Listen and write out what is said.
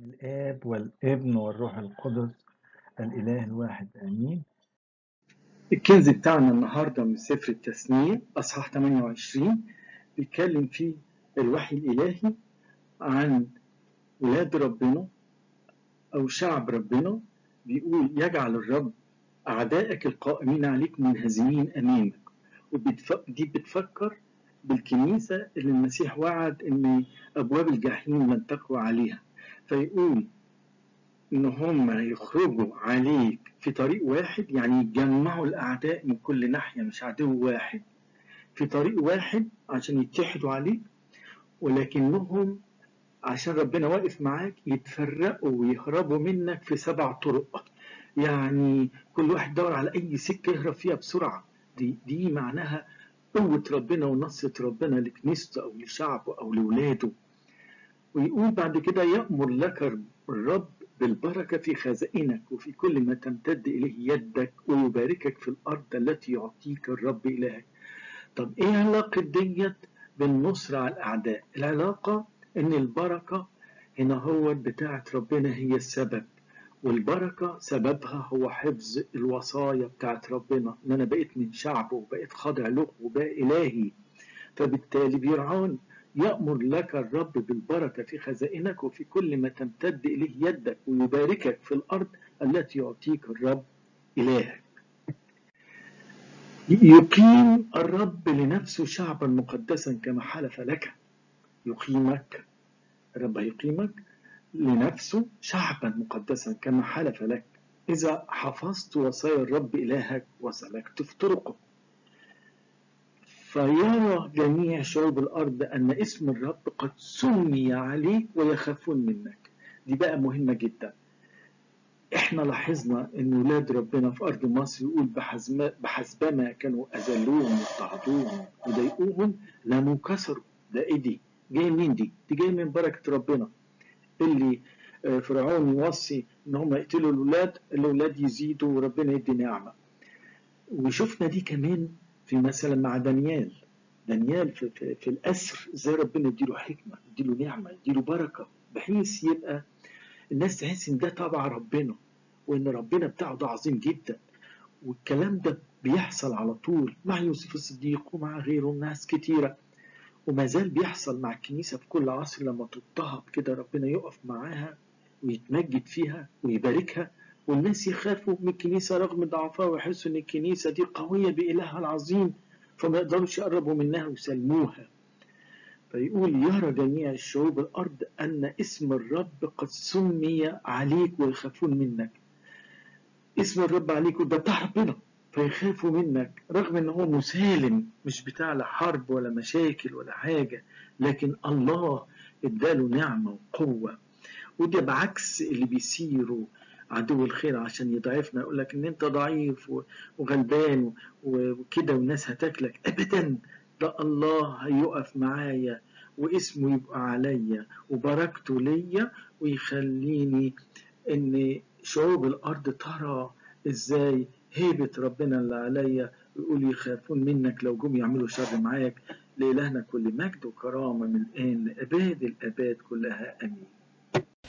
الآب والابن والروح القدس الإله الواحد آمين الكنز بتاعنا النهاردة من سفر التثنية أصحاح 28 بيتكلم فيه الوحي الإلهي عن ولاد ربنا أو شعب ربنا بيقول يجعل الرب أعدائك القائمين عليك منهزمين أمامك ودي بتفكر بالكنيسة اللي المسيح وعد إن أبواب الجحيم لن تقوى عليها فيقول إن هم يخرجوا عليك في طريق واحد يعني يجمعوا الأعداء من كل ناحية مش عدو واحد في طريق واحد عشان يتحدوا عليك ولكنهم عشان ربنا واقف معاك يتفرقوا ويهربوا منك في سبع طرق يعني كل واحد دور على أي سكة يهرب فيها بسرعة دي, دي معناها قوة ربنا ونصرة ربنا لكنيسته أو لشعبه أو لولاده ويقول بعد كده يأمر لك الرب بالبركة في خزائنك وفي كل ما تمتد إليه يدك ويباركك في الأرض التي يعطيك الرب إلهك طب إيه علاقة ديت بالنصر على الأعداء العلاقة إن البركة هنا هو بتاعة ربنا هي السبب والبركة سببها هو حفظ الوصايا بتاعت ربنا إن أنا بقيت من شعبه وبقيت خاضع له وبقى إلهي فبالتالي بيرعون يأمر لك الرب بالبركة في خزائنك وفي كل ما تمتد إليه يدك ويباركك في الأرض التي يعطيك الرب إلهك يقيم الرب لنفسه شعبا مقدسا كما حلف لك يقيمك الرب هيقيمك لنفسه شعبا مقدسا كما حلف لك إذا حفظت وصايا الرب إلهك وسلكت في طرقه فيرى جميع شعوب الأرض أن اسم الرب قد سمي عليك ويخافون منك دي بقى مهمة جدا احنا لاحظنا ان ولاد ربنا في ارض مصر يقول بحسبما كانوا اذلوهم واضطهدوهم وضايقوهم لم انكسروا ده ايه دي؟ جاي منين دي؟ دي جاي من بركه ربنا اللي فرعون يوصي ان هم يقتلوا الاولاد الاولاد يزيدوا وربنا يدي نعمه وشفنا دي كمان في مثلا مع دانيال دانيال في, في, في الاسر ازاي ربنا يديله حكمه يديله نعمه يديله بركه بحيث يبقى الناس تحس ان ده تبع ربنا وان ربنا بتاعه ده عظيم جدا والكلام ده بيحصل على طول مع يوسف الصديق ومع غيره ناس كتيره وما زال بيحصل مع الكنيسه في كل عصر لما تضطهد كده ربنا يقف معاها ويتمجد فيها ويباركها والناس يخافوا من الكنيسة رغم ضعفها ويحسوا إن الكنيسة دي قوية بإلهها العظيم فما يقدروش يقربوا منها ويسلموها فيقول يرى جميع الشعوب الأرض أن اسم الرب قد سمي عليك ويخافون منك اسم الرب عليك ده بتاع ربنا فيخافوا منك رغم ان هو مسالم مش بتاع لا حرب ولا مشاكل ولا حاجة لكن الله اداله نعمة وقوة وده بعكس اللي بيسيروا عدو الخير عشان يضعفنا يقول لك ان انت ضعيف وغلبان وكده والناس هتاكلك ابدا ده الله هيقف معايا واسمه يبقى عليا وبركته ليا ويخليني ان شعوب الارض ترى ازاي هيبة ربنا اللي عليا ويقول يخافون منك لو جم يعملوا شر معاك لإلهنا كل مجد وكرامة من الآن لأباد الآباد كلها آمين